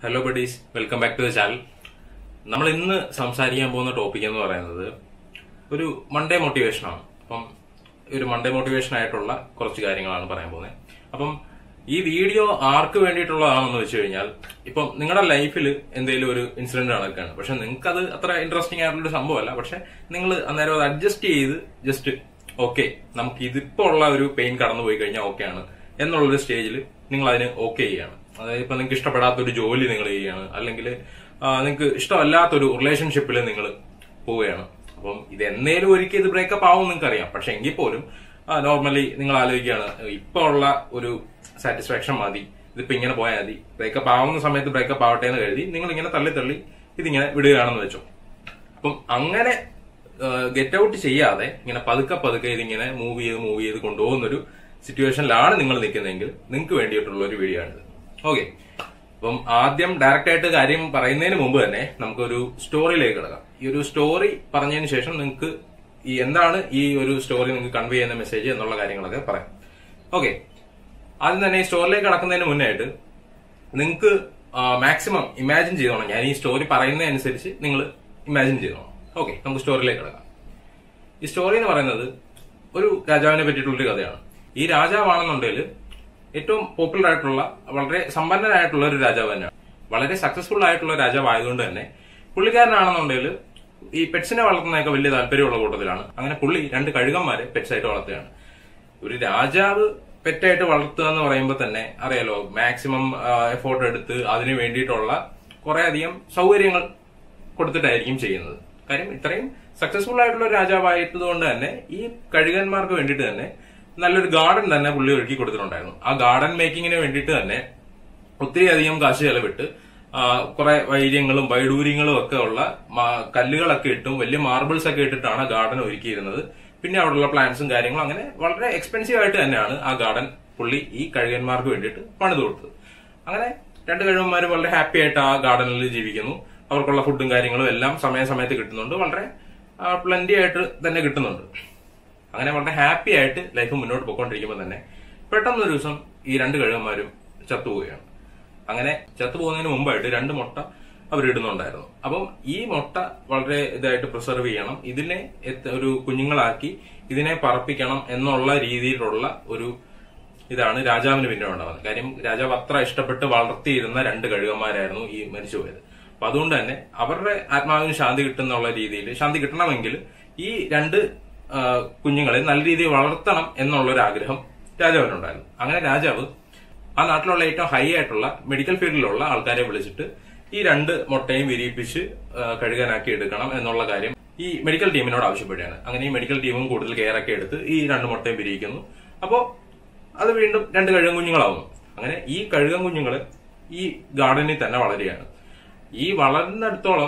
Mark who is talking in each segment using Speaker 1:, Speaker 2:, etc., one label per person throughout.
Speaker 1: hello buddies welcome back to the channel നമ്മൾ ഇന്ന് സംസാരിക്കാൻ പോകുന്ന ടോപ്പിക് എന്ന് പറയുന്നത് ഒരു മൺഡേ മോട്ടിവേഷനാണ് അപ്പം ഒരു മൺഡേ മോട്ടിവേഷൻ ആയിട്ടുള്ള കുറച്ച് കാര്യങ്ങളാണ് പറയാൻ പോകുന്നത് അപ്പം ഈ വീഡിയോ ആർക്ക് വേണ്ടിയിട്ടുള്ളതാണെന്ന് വെച്ച് കഴിഞ്ഞാൽ ഇപ്പം നിങ്ങളുടെ ലൈഫിൽ എന്തെങ്കിലും ഒരു ഇൻസിഡന്റ് നടക്കുകയാണ് പക്ഷെ നിങ്ങൾക്ക് അത് അത്ര ഇൻട്രസ്റ്റിംഗ് ആയിട്ടുള്ള ഒരു സംഭവമല്ല പക്ഷെ നിങ്ങൾ അന്നേരം അത് അഡ്ജസ്റ്റ് ചെയ്ത് ജസ്റ്റ് ഓക്കെ നമുക്ക് ഇതിപ്പോ ഉള്ള ഒരു പെയിൻ കടന്നു പോയി കഴിഞ്ഞാൽ ഓക്കെ ആണ് എന്നുള്ളൊരു സ്റ്റേജിൽ നിങ്ങൾ അതിന് ഓക്കെ ചെയ്യാണ് അതായത് ഇപ്പൊ നിങ്ങൾക്ക് ഇഷ്ടപ്പെടാത്ത ഒരു ജോലി നിങ്ങൾ ചെയ്യാണ് അല്ലെങ്കിൽ നിങ്ങൾക്ക് ഇഷ്ടമല്ലാത്തൊരു റിലേഷൻഷിപ്പിൽ നിങ്ങൾ പോവുകയാണ് അപ്പം ഇത് എന്നേലും ഒരിക്കൽ ഇത് ബ്രേക്കപ്പ് ആവും നിങ്ങൾക്ക് അറിയാം പക്ഷെ എങ്കിൽ പോലും നോർമലി നിങ്ങൾ ആലോചിക്കുകയാണ് ഇപ്പൊ ഉള്ള ഒരു സാറ്റിസ്ഫാക്ഷൻ മതി ഇതിപ്പോ ഇങ്ങനെ പോയാൽ മതി ബ്രേക്കപ്പ് ആവുന്ന സമയത്ത് ബ്രേക്കപ്പ് ആവട്ടെ എന്ന് കരുതി നിങ്ങൾ ഇങ്ങനെ തള്ളി തള്ളി ഇതിങ്ങനെ വിടുകയാണെന്ന് വെച്ചോ അപ്പം അങ്ങനെ ഗെറ്റ് ഔട്ട് ചെയ്യാതെ ഇങ്ങനെ പതുക്കെ പതുക്കെ ഇതിങ്ങനെ മൂവ് ചെയ്ത് മൂവ് ചെയ്ത് കൊണ്ടുപോകുന്ന ഒരു സിറ്റുവേഷനിലാണ് നിങ്ങൾ നിൽക്കുന്നതെങ്കിൽ നിങ്ങൾക്ക് വേണ്ടിയിട്ടുള്ള ഒരു വീഡിയോ ആണിത് ഓക്കെ അപ്പം ആദ്യം ഡയറക്റ്റ് ആയിട്ട് കാര്യം പറയുന്നതിന് മുമ്പ് തന്നെ നമുക്കൊരു സ്റ്റോറിയിലേക്ക് കിടക്കാം ഈ ഒരു സ്റ്റോറി പറഞ്ഞതിന് ശേഷം നിങ്ങൾക്ക് ഈ എന്താണ് ഈ ഒരു സ്റ്റോറി നിങ്ങൾക്ക് കൺവേ ചെയ്യുന്ന മെസ്സേജ് എന്നുള്ള കാര്യങ്ങളൊക്കെ പറയാം ഓക്കെ ആദ്യം തന്നെ ഈ സ്റ്റോറിലേക്ക് കടക്കുന്നതിന് മുന്നേ ആയിട്ട് നിങ്ങൾക്ക് മാക്സിമം ഇമാജിൻ ചെയ്തോണം ഞാൻ ഈ സ്റ്റോറി പറയുന്നതനുസരിച്ച് നിങ്ങൾ ഇമാജിൻ ചെയ്തോണം ഓക്കെ നമുക്ക് സ്റ്റോറിയിലേക്ക് കിടക്കാം ഈ സ്റ്റോറി എന്ന് പറയുന്നത് ഒരു രാജാവിനെ പറ്റിയിട്ടുള്ളൊരു കഥയാണ് ഈ രാജാവാണെന്നുണ്ടെങ്കിൽ ഏറ്റവും പോപ്പുലർ ആയിട്ടുള്ള വളരെ സമ്പന്നനായിട്ടുള്ള ഒരു രാജാവ് തന്നെയാണ് വളരെ സക്സസ്ഫുൾ ആയിട്ടുള്ള രാജാവ് ആയതുകൊണ്ട് തന്നെ പുള്ളിക്കാരനാണെന്നുണ്ടെങ്കിൽ ഈ പെറ്റ്സിനെ വളർത്തുന്നതൊക്കെ വലിയ താല്പര്യമുള്ള കൂട്ടത്തിലാണ് അങ്ങനെ പുള്ളി രണ്ട് കഴുകന്മാരെ പെറ്റ്സ് ആയിട്ട് വളർത്തുകയാണ് ഒരു രാജാവ് പെറ്റായിട്ട് വളർത്തുക എന്ന് പറയുമ്പോൾ തന്നെ അറിയാലോ മാക്സിമം എഫോർട്ട് എടുത്ത് അതിന് വേണ്ടിയിട്ടുള്ള കുറെ അധികം സൗകര്യങ്ങൾ കൊടുത്തിട്ടായിരിക്കും ചെയ്യുന്നത് കാര്യം ഇത്രയും സക്സസ്ഫുൾ ആയിട്ടുള്ള ഒരു രാജാവായതുകൊണ്ട് തന്നെ ഈ കഴുകന്മാർക്ക് വേണ്ടിയിട്ട് തന്നെ നല്ലൊരു ഗാർഡൻ തന്നെ പുള്ളി ഒരുക്കി കൊടുത്തിട്ടുണ്ടായിരുന്നു ആ ഗാർഡൻ മേക്കിങ്ങിന് വേണ്ടിയിട്ട് തന്നെ ഒത്തിരി അധികം കാശ് ചെലവിട്ട് കുറെ വൈര്യങ്ങളും വൈഡൂര്യങ്ങളും ഒക്കെ ഉള്ള കല്ലുകളൊക്കെ ഇട്ടും വലിയ മാർബിൾസ് ഒക്കെ ഇട്ടിട്ടാണ് ഗാർഡൻ ഒരുക്കിയിരുന്നത് പിന്നെ അവിടെയുള്ള പ്ലാന്റ്സും കാര്യങ്ങളും അങ്ങനെ വളരെ എക്സ്പെൻസീവ് ആയിട്ട് തന്നെയാണ് ആ ഗാർഡൻ പുള്ളി ഈ കഴുകന്മാർക്ക് വേണ്ടിയിട്ട് പണിത് കൊടുത്തത് അങ്ങനെ രണ്ട് കഴുകന്മാർ വളരെ ഹാപ്പി ആയിട്ട് ആ ഗാർഡനിൽ ജീവിക്കുന്നു അവർക്കുള്ള ഫുഡും കാര്യങ്ങളും എല്ലാം സമയാസമയത്ത് കിട്ടുന്നുണ്ട് വളരെ പ്ലന്റി ആയിട്ട് തന്നെ കിട്ടുന്നുണ്ട് അങ്ങനെ വളരെ ഹാപ്പി ആയിട്ട് ലൈഫ് മുന്നോട്ട് പോയിക്കൊണ്ടിരിക്കുമ്പോൾ തന്നെ പെട്ടെന്നൊരു ദിവസം ഈ രണ്ട് കഴുകന്മാരും ചത്തുപോവുകയാണ് അങ്ങനെ ചത്തുപോകുന്നതിന് മുമ്പായിട്ട് രണ്ട് മുട്ട അവരിടുന്നുണ്ടായിരുന്നു അപ്പം ഈ മുട്ട വളരെ ഇതായിട്ട് പ്രിസർവ് ചെയ്യണം ഇതിനെ ഒരു കുഞ്ഞുങ്ങളാക്കി ഇതിനെ പറപ്പിക്കണം എന്നുള്ള രീതിയിലുള്ള ഒരു ഇതാണ് രാജാവിന് പിന്നെ ഉണ്ടാവുന്നത് കാര്യം രാജാവ് അത്ര ഇഷ്ടപ്പെട്ട് വളർത്തിയിരുന്ന രണ്ട് കഴുകന്മാരായിരുന്നു ഈ മരിച്ചുപോയത് അപ്പൊ അതുകൊണ്ട് തന്നെ അവരുടെ ആത്മാവിന് ശാന്തി കിട്ടുന്നുള്ള രീതിയിൽ ശാന്തി കിട്ടണമെങ്കിൽ ഈ രണ്ട് കുഞ്ഞുങ്ങളെ നല്ല രീതിയിൽ വളർത്തണം എന്നുള്ളൊരു ആഗ്രഹം രാജാവിനുണ്ടായിരുന്നു അങ്ങനെ രാജാവ് ആ നാട്ടിലുള്ള ഏറ്റവും ഹൈ ആയിട്ടുള്ള മെഡിക്കൽ ഫീൽഡിലുള്ള ആൾക്കാരെ വിളിച്ചിട്ട് ഈ രണ്ട് മുട്ടയും വിരിയിപ്പിച്ച് കഴുകാനാക്കി എടുക്കണം എന്നുള്ള കാര്യം ഈ മെഡിക്കൽ ടീമിനോട് ആവശ്യപ്പെടുകയാണ് അങ്ങനെ ഈ മെഡിക്കൽ ടീമും കൂടുതൽ കെയർ ഒക്കെ എടുത്ത് ഈ രണ്ട് മുട്ടയും വിരിയിക്കുന്നു അപ്പോ അത് വീണ്ടും രണ്ട് കഴുകൻ കുഞ്ഞുങ്ങളാവുന്നു അങ്ങനെ ഈ കഴുകൻ കുഞ്ഞുങ്ങൾ ഈ ഗാർഡനിൽ തന്നെ വളരുകയാണ് ഈ വളർന്നിടത്തോളം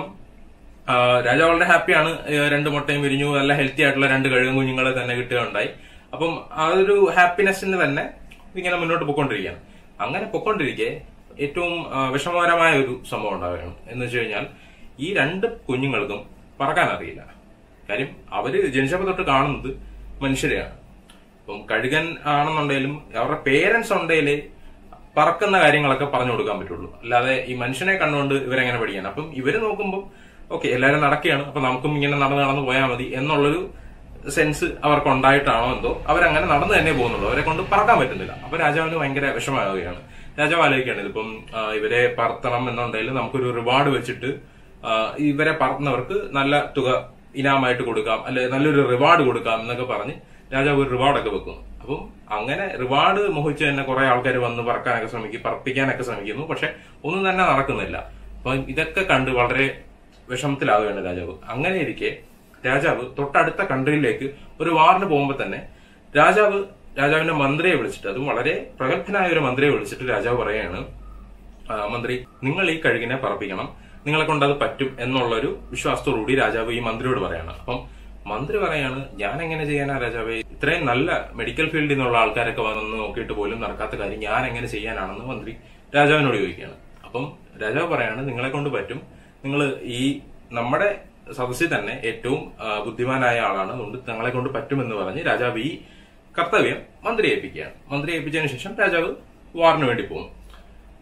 Speaker 1: രാജാവ് വളരെ ഹാപ്പിയാണ് രണ്ട് മുട്ടയും വിരിഞ്ഞു നല്ല ഹെൽത്തി ആയിട്ടുള്ള രണ്ട് കഴുകൻ കുഞ്ഞുങ്ങളെ തന്നെ കിട്ടുകയുണ്ടായി അപ്പം ആ ഒരു ഹാപ്പിനെസ്സിന് തന്നെ ഇങ്ങനെ മുന്നോട്ട് പൊയ്ക്കൊണ്ടിരിക്കുകയാണ് അങ്ങനെ പൊയ്ക്കൊണ്ടിരിക്കെ ഏറ്റവും വിഷമകരമായ ഒരു സംഭവം ഉണ്ടാവുകയാണ് എന്ന് വെച്ച് കഴിഞ്ഞാൽ ഈ രണ്ട് കുഞ്ഞുങ്ങൾക്കും പറക്കാൻ അറിയില്ല കാര്യം അവര് ജനിച്ചപ്പോൾ തൊട്ട് കാണുന്നത് മനുഷ്യരെയാണ് അപ്പം കഴുകൻ ആണെന്നുണ്ടെങ്കിലും അവരുടെ പേരൻസ് ഉണ്ടെങ്കിലേ പറക്കുന്ന കാര്യങ്ങളൊക്കെ പറഞ്ഞു കൊടുക്കാൻ പറ്റുള്ളൂ അല്ലാതെ ഈ മനുഷ്യനെ കണ്ടുകൊണ്ട് ഇവരെങ്ങനെ പഠിക്കാൻ അപ്പം ഇവര് നോക്കുമ്പോൾ ഓക്കെ എല്ലാവരും നടക്കുകയാണ് അപ്പൊ നമുക്കും ഇങ്ങനെ നടന്ന് നടന്ന് പോയാൽ മതി എന്നുള്ളൊരു സെൻസ് അവർക്ക് ഉണ്ടായിട്ടാണോ എന്തോ അവരങ്ങനെ നടന്നു തന്നെ പോകുന്നുള്ളൂ അവരെ കൊണ്ട് പറക്കാൻ പറ്റുന്നില്ല അപ്പൊ രാജാവിന് ഭയങ്കര വിഷമമാവുകയാണ് രാജാവ് ആലോചിക്കുകയാണ് ഇതിപ്പം ഇവരെ പറത്തണം എന്നുണ്ടെങ്കിൽ നമുക്കൊരു റിവാർഡ് വെച്ചിട്ട് ഇവരെ പറത്തുന്നവർക്ക് നല്ല തുക ഇനാമായിട്ട് കൊടുക്കാം അല്ലെ നല്ലൊരു റിവാർഡ് കൊടുക്കാം എന്നൊക്കെ പറഞ്ഞ് രാജാവ് ഒരു റിവാർഡൊക്കെ വെക്കുന്നു അപ്പം അങ്ങനെ റിവാർഡ് മോഹിച്ച് തന്നെ കുറെ ആൾക്കാർ വന്ന് പറക്കാനൊക്കെ ശ്രമിക്കും പറപ്പിക്കാനൊക്കെ ശ്രമിക്കുന്നു പക്ഷെ ഒന്നും തന്നെ നടക്കുന്നില്ല അപ്പൊ ഇതൊക്കെ കണ്ട് വളരെ വിഷമത്തിലാവുകയാണ് രാജാവ് അങ്ങനെ ഇരിക്കെ രാജാവ് തൊട്ടടുത്ത കൺട്രിയിലേക്ക് ഒരു വാറിന് പോകുമ്പോൾ തന്നെ രാജാവ് രാജാവിന്റെ മന്ത്രിയെ വിളിച്ചിട്ട് അതും വളരെ പ്രഗത്ഭനായ ഒരു മന്ത്രിയെ വിളിച്ചിട്ട് രാജാവ് പറയാണ് മന്ത്രി നിങ്ങൾ ഈ കഴുകിനെ പറപ്പിക്കണം നിങ്ങളെ കൊണ്ട് അത് പറ്റും എന്നുള്ളൊരു വിശ്വാസത്തോടുകൂടി രാജാവ് ഈ മന്ത്രിയോട് പറയാണ് അപ്പം മന്ത്രി പറയാണ് ഞാൻ എങ്ങനെ ചെയ്യാനാ രാജാവേ ഇത്രയും നല്ല മെഡിക്കൽ ഫീൽഡിൽ നിന്നുള്ള ആൾക്കാരൊക്കെ വന്ന് നോക്കിയിട്ട് പോലും നടക്കാത്ത കാര്യം ഞാൻ എങ്ങനെ ചെയ്യാനാണെന്ന് മന്ത്രി രാജാവിനോട് ചോദിക്കുകയാണ് അപ്പം രാജാവ് പറയാണ് നിങ്ങളെ കൊണ്ട് പറ്റും നിങ്ങൾ ഈ നമ്മുടെ സദസ്സിൽ തന്നെ ഏറ്റവും ബുദ്ധിമാനായ ആളാണ് അതുകൊണ്ട് തങ്ങളെ കൊണ്ട് പറ്റുമെന്ന് പറഞ്ഞ് രാജാവ് ഈ കർത്തവ്യം മന്ത്രി ഏൽപ്പിക്കുകയാണ് മന്ത്രി ഏൽപ്പിച്ചതിന് ശേഷം രാജാവ് വാറിന് വേണ്ടി പോകും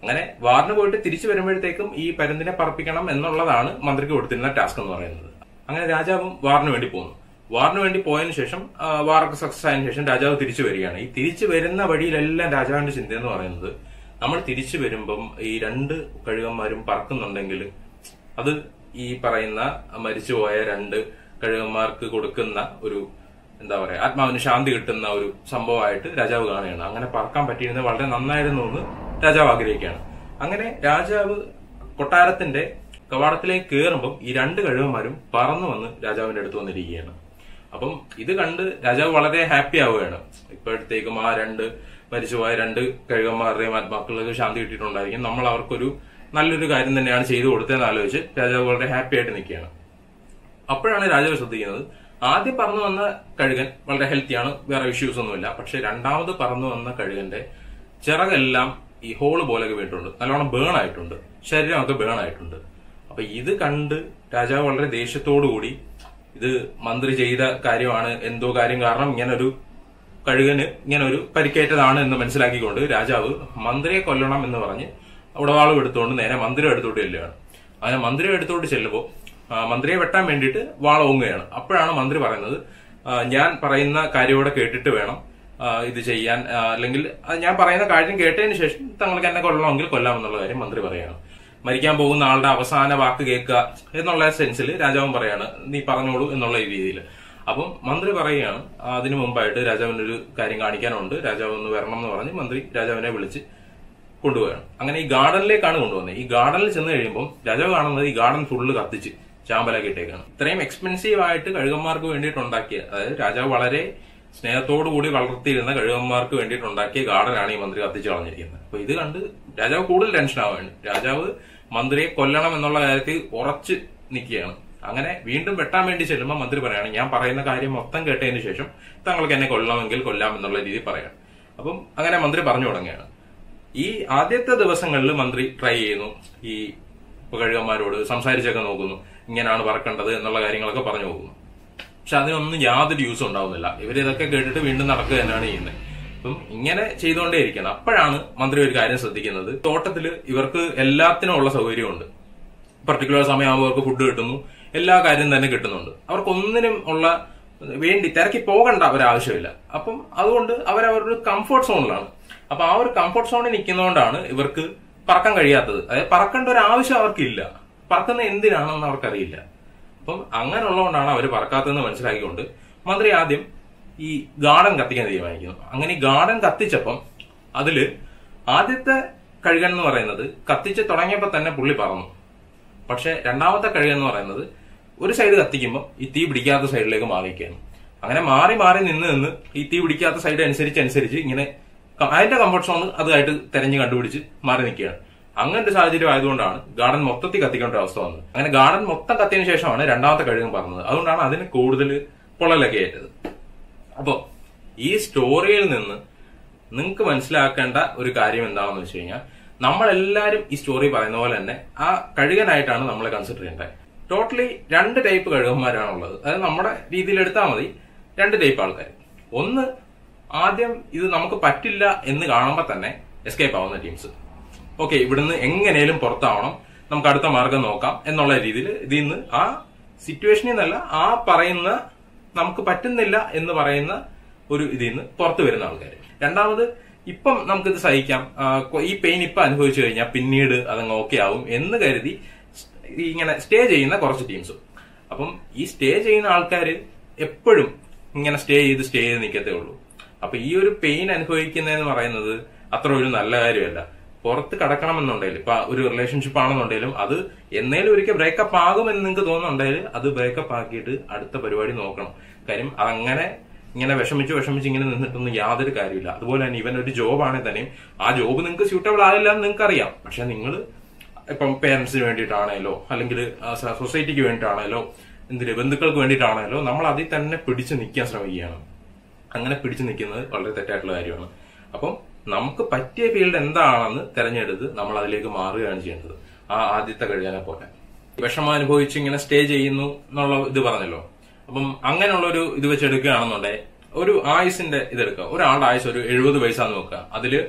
Speaker 1: അങ്ങനെ വാറിന് പോയിട്ട് തിരിച്ചു വരുമ്പോഴത്തേക്കും ഈ പരുന്തിനെ പറപ്പിക്കണം എന്നുള്ളതാണ് മന്ത്രിക്ക് കൊടുത്തിരുന്ന ടാസ്ക് എന്ന് പറയുന്നത് അങ്ങനെ രാജാവും വാറിന് വേണ്ടി പോകുന്നു വാറിന് വേണ്ടി പോയതിനു ശേഷം ആ, വാറൊക്കെ സക്സസ് ആയതിനു ശേഷം രാജാവ് തിരിച്ചു വരികയാണ് ഈ തിരിച്ചു വരുന്ന വഴിയിലെല്ലാം രാജാവിന്റെ ചിന്ത എന്ന് പറയുന്നത് നമ്മൾ തിരിച്ചു വരുമ്പം ഈ രണ്ട് കഴുകന്മാരും പറക്കുന്നുണ്ടെങ്കിൽ അത് ഈ പറയുന്ന മരിച്ചുപോയ രണ്ട് കഴുകന്മാർക്ക് കൊടുക്കുന്ന ഒരു എന്താ പറയാ ആത്മാവിന് ശാന്തി കിട്ടുന്ന ഒരു സംഭവമായിട്ട് രാജാവ് കാണുകയാണ് അങ്ങനെ പറക്കാൻ പറ്റിയിരുന്നത് വളരെ നന്നായിരുന്നു എന്ന് രാജാവ് ആഗ്രഹിക്കുകയാണ് അങ്ങനെ രാജാവ് കൊട്ടാരത്തിന്റെ കവാടത്തിലേക്ക് കയറുമ്പം ഈ രണ്ട് കഴുകന്മാരും പറന്നു വന്ന് രാജാവിന്റെ അടുത്ത് വന്നിരിക്കുകയാണ് അപ്പം ഇത് കണ്ട് രാജാവ് വളരെ ഹാപ്പി ആവുകയാണ് ഇപ്പോഴത്തേക്കും ആ രണ്ട് മരിച്ചുപോയ രണ്ട് കഴുകന്മാരുടെയും ആത്മാക്കൾക്ക് ശാന്തി കിട്ടിയിട്ടുണ്ടായിരിക്കും നമ്മൾ അവർക്കൊരു നല്ലൊരു കാര്യം തന്നെയാണ് ചെയ്തു കൊടുത്തതെന്ന് ആലോചിച്ച് രാജാവ് വളരെ ഹാപ്പി ആയിട്ട് നിൽക്കുകയാണ് അപ്പോഴാണ് രാജാവ് ശ്രദ്ധിക്കുന്നത് ആദ്യം പറന്നു വന്ന കഴുകൻ വളരെ ഹെൽത്തിയാണ് വേറെ ഇഷ്യൂസ് ഒന്നുമില്ല പക്ഷെ രണ്ടാമത് പറന്നു വന്ന കഴുകന്റെ ചിറകെല്ലാം ഈ ഹോള് പോലെയൊക്കെ വീണിട്ടുണ്ട് നല്ലോണം ബേൺ ആയിട്ടുണ്ട് ശരീരമൊക്കെ ബേൺ ആയിട്ടുണ്ട് അപ്പൊ ഇത് കണ്ട് രാജാവ് വളരെ ദേഷ്യത്തോടു കൂടി ഇത് മന്ത്രി ചെയ്ത കാര്യമാണ് എന്തോ കാര്യം കാരണം ഇങ്ങനെ ഒരു കഴുകന് ഇങ്ങനെ ഒരു പരിക്കേറ്റതാണ് എന്ന് മനസ്സിലാക്കിക്കൊണ്ട് രാജാവ് മന്ത്രിയെ കൊല്ലണം എന്ന് പറഞ്ഞ് ഉടവാളും എടുത്തുകൊണ്ട് നേരെ മന്ത്രി എടുത്തോട്ട് ചെല്ലുകയാണ് അങ്ങനെ മന്ത്രി എടുത്തോട്ട് ചെല്ലുമ്പോൾ ആ, മന്ത്രിയെ വെട്ടാൻ വേണ്ടിയിട്ട് വാള ഓങ്ങുകയാണ് അപ്പോഴാണ് മന്ത്രി പറയുന്നത് ആ, ഞാൻ പറയുന്ന കാര്യത്തോടെ കേട്ടിട്ട് വേണം ആ, ഇത് ചെയ്യാൻ ആ, അല്ലെങ്കിൽ ആ, ഞാൻ പറയുന്ന കാര്യം കേട്ടതിന് ശേഷം തങ്ങൾക്ക് എന്നെ കൊല്ലണമെങ്കിൽ കൊല്ലാമെന്നുള്ള കാര്യം മന്ത്രി പറയാണ് മരിക്കാൻ പോകുന്ന ആളുടെ അവസാന വാക്ക് കേൾക്കുക എന്നുള്ള സെൻസിൽ രാജാവും പറയാണ് നീ പറഞ്ഞോളൂ എന്നുള്ള രീതിയിൽ അപ്പം മന്ത്രി പറയുകയാണ് അതിനു മുമ്പായിട്ട് രാജാവിന് ഒരു കാര്യം കാണിക്കാനുണ്ട് രാജാവ് ഒന്ന് വരണം എന്ന് പറഞ്ഞ് മന്ത്രി രാജാവിനെ വിളിച്ച് കൊണ്ടുപോവുകയാണ് അങ്ങനെ ഈ ഗാർഡനിലേക്കാണ് കൊണ്ടുവന്നത് ഈ ഗാർഡനിൽ ചെന്ന് കഴിയുമ്പോൾ രാജാവ് കാണുന്നത് ഈ ഗാർഡൻ ഫുള്ള് കത്തിച്ച് ചാമ്പലാക്കി ഇട്ടേക്കാണ് ഇത്രയും എക്സ്പെൻസീവ് ആയിട്ട് കഴുകന്മാർക്ക് വേണ്ടിയിട്ട് ഉണ്ടാക്കിയ അതായത് രാജാവ് വളരെ സ്നേഹത്തോടു കൂടി വളർത്തിയിരുന്ന കഴുകന്മാർക്ക് വേണ്ടിയിട്ട് ഉണ്ടാക്കിയ ഗാർഡനാണ് ഈ മന്ത്രി കത്തിച്ച് കളഞ്ഞിരിക്കുന്നത് അപ്പൊ ഇത് കണ്ട് രാജാവ് കൂടുതൽ ടെൻഷൻ ആവുകയാണ് രാജാവ് മന്ത്രിയെ കൊല്ലണം എന്നുള്ള കാര്യത്തിൽ ഉറച്ച് നിൽക്കുകയാണ് അങ്ങനെ വീണ്ടും വെട്ടാൻ വേണ്ടി ചെല്ലുമ്പോൾ മന്ത്രി പറയാണ് ഞാൻ പറയുന്ന കാര്യം മൊത്തം കേട്ടതിന് ശേഷം തങ്ങൾക്ക് എന്നെ കൊല്ലണമെങ്കിൽ കൊല്ലാം എന്നുള്ള രീതിയിൽ പറയാം അപ്പം അങ്ങനെ മന്ത്രി പറഞ്ഞു തുടങ്ങുകയാണ് ഈ ആദ്യത്തെ ദിവസങ്ങളിൽ മന്ത്രി ട്രൈ ചെയ്യുന്നു ഈ കഴുകന്മാരോട് സംസാരിച്ചൊക്കെ നോക്കുന്നു ഇങ്ങനെയാണ് പറക്കേണ്ടത് എന്നുള്ള കാര്യങ്ങളൊക്കെ പറഞ്ഞു നോക്കുന്നു പക്ഷെ അതിനൊന്നും യാതൊരു യൂസും ഉണ്ടാവുന്നില്ല ഇവർ ഇതൊക്കെ കേട്ടിട്ട് വീണ്ടും നടക്കുക തന്നെയാണ് ചെയ്യുന്നത് അപ്പം ഇങ്ങനെ ചെയ്തുകൊണ്ടേയിരിക്കണം അപ്പോഴാണ് മന്ത്രി ഒരു കാര്യം ശ്രദ്ധിക്കുന്നത് തോട്ടത്തിൽ ഇവർക്ക് എല്ലാത്തിനും ഉള്ള സൗകര്യമുണ്ട് പർട്ടിക്കുലർ സമയമാകുമ്പോൾ അവർക്ക് ഫുഡ് കിട്ടുന്നു എല്ലാ കാര്യം തന്നെ കിട്ടുന്നുണ്ട് അവർക്കൊന്നിനും ഉള്ള വേണ്ടി തിരക്കി പോകണ്ട ഒരാവശ്യമില്ല അപ്പം അതുകൊണ്ട് അവരവരുടെ കംഫർട്ട് സോണിലാണ് അപ്പൊ ആ ഒരു കംഫർട്ട് സോണിൽ നിൽക്കുന്നതുകൊണ്ടാണ് ഇവർക്ക് പറക്കാൻ കഴിയാത്തത് അതായത് പറക്കേണ്ട ഒരു ആവശ്യം അവർക്കില്ല പറക്കുന്ന എന്തിനാണെന്ന് അവർക്കറിയില്ല അപ്പം അങ്ങനെയുള്ളതുകൊണ്ടാണ് അവർ പറക്കാത്തതെന്ന് മനസ്സിലാക്കിക്കൊണ്ട് മന്ത്രി ആദ്യം ഈ ഗാർഡൻ കത്തിക്കാൻ തീരുമാനിക്കുന്നു അങ്ങനെ ഈ ഗാർഡൻ കത്തിച്ചപ്പം അതില് ആദ്യത്തെ കഴുകൻ എന്ന് പറയുന്നത് കത്തിച്ച് തുടങ്ങിയപ്പോൾ തന്നെ പുള്ളി പറന്നു പക്ഷെ രണ്ടാമത്തെ കഴുകൻ എന്ന് പറയുന്നത് ഒരു സൈഡ് കത്തിക്കുമ്പോൾ ഈ തീ പിടിക്കാത്ത സൈഡിലേക്ക് മാറിയിരിക്കുകയാണ് അങ്ങനെ മാറി മാറി നിന്ന് നിന്ന് ഈ തീ പിടിക്കാത്ത സൈഡ് അനുസരിച്ച് അനുസരിച്ച് ഇങ്ങനെ ക- അതിന്റെ കംഫർട്ട് സോൺ അതുമായിട്ട് തെരഞ്ഞു കണ്ടുപിടിച്ച് മാറി നിൽക്കുകയാണ് അങ്ങനത്തെ സാഹചര്യം ആയതുകൊണ്ടാണ് ഗാർഡൻ മൊത്തത്തിൽ കത്തിക്കേണ്ട ഒരു അവസ്ഥ വന്നത് അങ്ങനെ ഗാർഡൻ മൊത്തം കത്തിയതിനു ശേഷമാണ് രണ്ടാമത്തെ കഴുകൻ പറഞ്ഞത് അതുകൊണ്ടാണ് അതിന് കൂടുതൽ പൊള്ളലൊക്കെ ഏറ്റത് അപ്പോ ഈ സ്റ്റോറിയിൽ നിന്ന് നിങ്ങൾക്ക് മനസ്സിലാക്കേണ്ട ഒരു കാര്യം എന്താണെന്ന് വെച്ച് കഴിഞ്ഞാൽ നമ്മളെല്ലാരും ഈ സ്റ്റോറി പറയുന്ന പോലെ തന്നെ ആ കഴുകനായിട്ടാണ് നമ്മളെ കൺസിഡർ ചെയ്യേണ്ടത് ടോട്ടലി രണ്ട് ടൈപ്പ് കഴുകന്മാരാണുള്ളത് അതായത് നമ്മുടെ രീതിയിൽ എടുത്താൽ മതി രണ്ട് ടൈപ്പ് ആൾക്കാർ ഒന്ന് ആദ്യം ഇത് നമുക്ക് പറ്റില്ല എന്ന് കാണുമ്പോൾ തന്നെ എസ്കേപ്പ് ആവുന്ന ടീംസ് ഓക്കെ ഇവിടുന്ന് എങ്ങനെയും പുറത്താവണം നമുക്ക് അടുത്ത മാർഗം നോക്കാം എന്നുള്ള രീതിയിൽ ഇതിൽ നിന്ന് ആ സിറ്റുവേഷനിൽ നിന്നല്ല ആ പറയുന്ന നമുക്ക് പറ്റുന്നില്ല എന്ന് പറയുന്ന ഒരു ഇതിൽ നിന്ന് പുറത്തു വരുന്ന ആൾക്കാർ രണ്ടാമത് ഇപ്പം നമുക്കിത് സഹിക്കാം ആ, കൊ- ഈ പെയിൻ ഇപ്പൊ അനുഭവിച്ചു കഴിഞ്ഞാൽ പിന്നീട് അതങ്ങ് ഓക്കെ ആവും എന്ന് കരുതി സ്- ഈ ഇങ്ങനെ സ്റ്റേ ചെയ്യുന്ന കുറച്ച് ടീംസും അപ്പം ഈ സ്റ്റേ ചെയ്യുന്ന ആൾക്കാർ എപ്പോഴും ഇങ്ങനെ സ്റ്റേ ചെയ്ത് സ്റ്റേ ചെയ്ത് നിൽക്കത്തേ ഉള്ളൂ അപ്പൊ ഈ ഒരു പെയിൻ അനുഭവിക്കുന്നതെന്ന് പറയുന്നത് അത്ര ഒരു നല്ല കാര്യമല്ല പുറത്ത് കടക്കണമെന്നുണ്ടെങ്കിൽ ഇപ്പൊ ഒരു റിലേഷൻഷിപ്പ് ആണെന്നുണ്ടെങ്കിലും അത് എന്നേലും ഒരിക്കൽ ബ്രേക്കപ്പ് ആകുമെന്ന് നിങ്ങൾക്ക് തോന്നുന്നുണ്ടെങ്കിൽ അത് ബ്രേക്കപ്പ് ആക്കിയിട്ട് അടുത്ത പരിപാടി നോക്കണം കാര്യം അതങ്ങനെ ഇങ്ങനെ വിഷമിച്ച് വിഷമിച്ച് ഇങ്ങനെ നിന്നിട്ടൊന്നും യാതൊരു കാര്യമില്ല അതുപോലെ തന്നെ ഇവൻ ഒരു ജോബ് ആണെങ്കിൽ തന്നെയും ആ ജോബ് നിങ്ങൾക്ക് സ്യൂട്ടബിൾ ആകില്ല എന്ന് നിങ്ങൾക്ക് അറിയാം പക്ഷെ നിങ്ങൾ ഇപ്പം പേരൻസിന് വേണ്ടിയിട്ടാണേലോ അല്ലെങ്കിൽ സൊസൈറ്റിക്ക് വേണ്ടിയിട്ടാണേലോ എന്തിന് ബന്ധുക്കൾക്ക് വേണ്ടിയിട്ടാണേലോ നമ്മൾ അതിൽ തന്നെ പിടിച്ചു നിൽക്കാൻ ശ്രമിക്കുകയാണ് അങ്ങനെ പിടിച്ചു നിൽക്കുന്നത് വളരെ തെറ്റായിട്ടുള്ള കാര്യമാണ് അപ്പം നമുക്ക് പറ്റിയ ഫീൽഡ് എന്താണെന്ന് തെരഞ്ഞെടുത്ത് നമ്മൾ അതിലേക്ക് മാറുകയാണ് ചെയ്യേണ്ടത് ആ ആദ്യത്തെ കഴുകാനെ പോലെ വിഷമം അനുഭവിച്ച് ഇങ്ങനെ സ്റ്റേ ചെയ്യുന്നു എന്നുള്ള ഇത് പറഞ്ഞല്ലോ അപ്പം അങ്ങനെയുള്ള ഒരു ഇത് വെച്ച് എടുക്കുകയാണെന്നുണ്ടെങ്കിൽ ഒരു ആയുസിന്റെ ഇതെടുക്കുക ഒരാളുടെ ആയുസ് ഒരു എഴുപത് വയസ്സാന്ന് നോക്കുക അതില്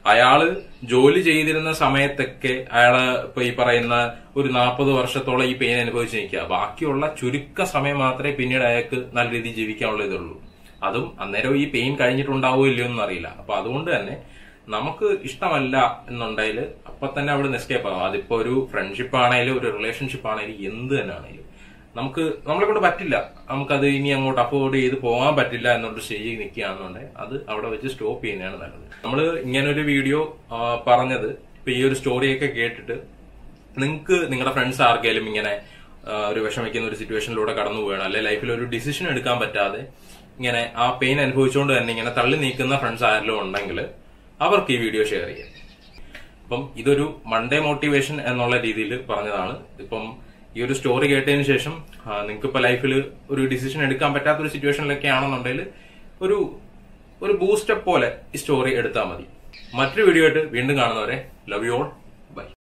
Speaker 1: അയാള് ജോലി ചെയ്തിരുന്ന സമയത്തൊക്കെ അയാള് ഇപ്പൊ ഈ പറയുന്ന ഒരു നാൽപ്പത് വർഷത്തോളം ഈ പെയിൻ അനുഭവിച്ച് നിൽക്കുക ബാക്കിയുള്ള ചുരുക്ക സമയം മാത്രമേ പിന്നീട് അയാൾക്ക് നല്ല രീതിയിൽ ജീവിക്കാനുള്ള ഇതുള്ളൂ അതും അന്നേരം ഈ പെയിൻ കഴിഞ്ഞിട്ടുണ്ടാവോ ഇല്ലയോ എന്ന് അറിയില്ല അപ്പൊ അതുകൊണ്ട് തന്നെ നമുക്ക് ഇഷ്ടമല്ല എന്നുണ്ടെങ്കിൽ അപ്പൊ തന്നെ അവിടെ നിന്ന് എസ്കേപ്പ് ആവാം അതിപ്പോ ഒരു ഫ്രണ്ട്ഷിപ്പ് ആണെങ്കിലും ഒരു റിലേഷൻഷിപ്പ് ആണെങ്കിലും എന്ത് തന്നെ ആണെങ്കിലും നമുക്ക് നമ്മളെ കൊണ്ട് പറ്റില്ല നമുക്കത് ഇനി അങ്ങോട്ട് അഫോർഡ് ചെയ്ത് പോകാൻ പറ്റില്ല എന്നൊരു സ്റ്റേജിൽ നിൽക്കുകയാണെന്നുണ്ടെങ്കിൽ അത് അവിടെ വെച്ച് സ്റ്റോപ്പ് ചെയ്യുന്നതാണ് നല്ലത് നമ്മൾ ഇങ്ങനെ ഒരു വീഡിയോ പറഞ്ഞത് ഇപ്പൊ ഈ ഒരു സ്റ്റോറിയൊക്കെ കേട്ടിട്ട് നിങ്ങൾക്ക് നിങ്ങളുടെ ഫ്രണ്ട്സ് ആർക്കെങ്കിലും ഇങ്ങനെ ആ, ഒരു വിഷമിക്കുന്ന ഒരു സിറ്റുവേഷനിലൂടെ കടന്നു പോവുകയാണ് അല്ലെ ലൈഫിൽ ഒരു ഡിസിഷൻ എടുക്കാൻ പറ്റാതെ ഇങ്ങനെ ആ പെയിൻ അനുഭവിച്ചുകൊണ്ട് തന്നെ ഇങ്ങനെ തള്ളി നീക്കുന്ന ഫ്രണ്ട്സ് ആരെങ്കിലും ഉണ്ടെങ്കിൽ അവർക്ക് ഈ വീഡിയോ ഷെയർ ചെയ്യാം അപ്പം ഇതൊരു മൺഡേ മോട്ടിവേഷൻ എന്നുള്ള രീതിയിൽ പറഞ്ഞതാണ് ഇപ്പം ഈ ഒരു സ്റ്റോറി കേട്ടതിന് ശേഷം നിങ്ങൾക്ക് ഇപ്പൊ ലൈഫിൽ ഒരു ഡിസിഷൻ എടുക്കാൻ പറ്റാത്ത ഒരു സിറ്റുവേഷനിലൊക്കെ ആണെന്നുണ്ടെങ്കിൽ ഒരു ഒരു ബൂസ്റ്റപ്പ് പോലെ ഈ സ്റ്റോറി എടുത്താൽ മതി മറ്റൊരു വീഡിയോ ആയിട്ട് വീണ്ടും കാണുന്നവരെ ലവ് യു ഓൾ ബൈ